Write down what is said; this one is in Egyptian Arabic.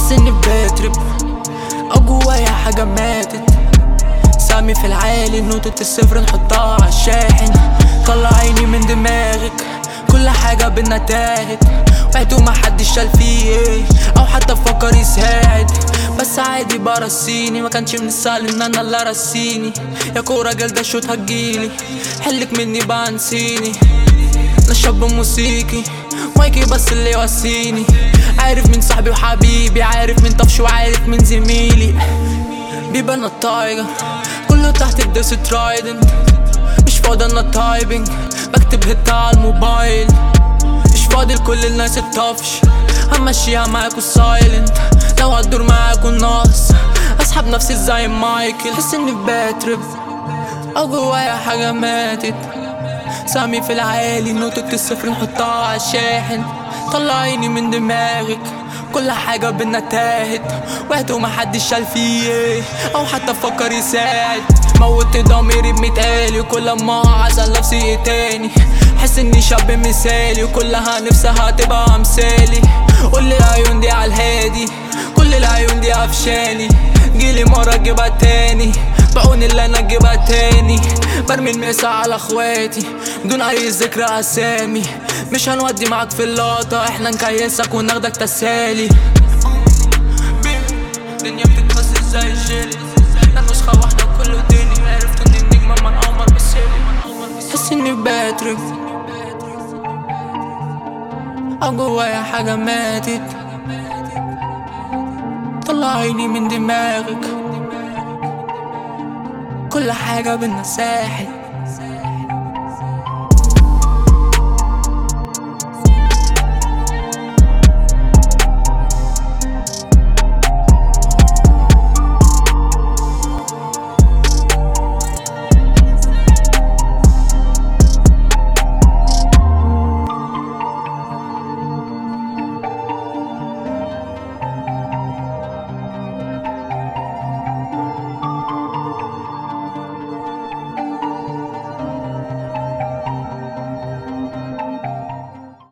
حاسس اني بترب او جوايا حاجة ماتت سامي في العالي نقطة الصفر نحطها عالشاحن طلع عيني من دماغك كل حاجة بينا تاهت وقته محدش شال فيه ايه او حتى فكر يساعد بس عادي برسيني ما كانش من السهل ان انا اللي ارسيني يا كورة جلدة شوت هتجيلي حلك مني بقى نسيني انا شاب موسيقي مايكي بس اللي يواسيني عارف من صاحبي وحبيبي عارف من طفش وعارف من زميلي بيبقى انا التايجر كله تحت الدس ترايدنت مش فاضي انا تايبنج بكتب هيت على الموبايل مش فاضي لكل الناس الطفش همشيها معاكوا سايلنت لو هتدور معاكوا ناقص اسحب نفسي زي مايكل حس اني بترب او جوايا حاجة ماتت سامي في العالي نقطة الصفر نحطها عالشاحن طلع عيني من دماغك كل حاجة بينا تاهت وقت ومحدش شال فيه أو حتى فكر يساعد موت ضميري بمتقالي وكل ما عزل نفسي إيه تاني حس اني شاب مثالي وكلها نفسها تبقى مثالي كل العيون دي عالهادي كل العيون دي قفشاني جيلي مرة اجيبها تاني بعون اللي انا اجيبها تاني برمي المقسى على اخواتي بدون اي ذكر اسامي مش هنودي معاك في اللقطة احنا نكيسك وناخدك تسالي الدنيا بتتفصل زي الجيلي لا نسخة واحدة وكله ديني عرفت اني النجمة من قمر بسالي حس اني بترب او جوايا حاجة ماتت طلع عيني من دماغك كل حاجة بينا ساحت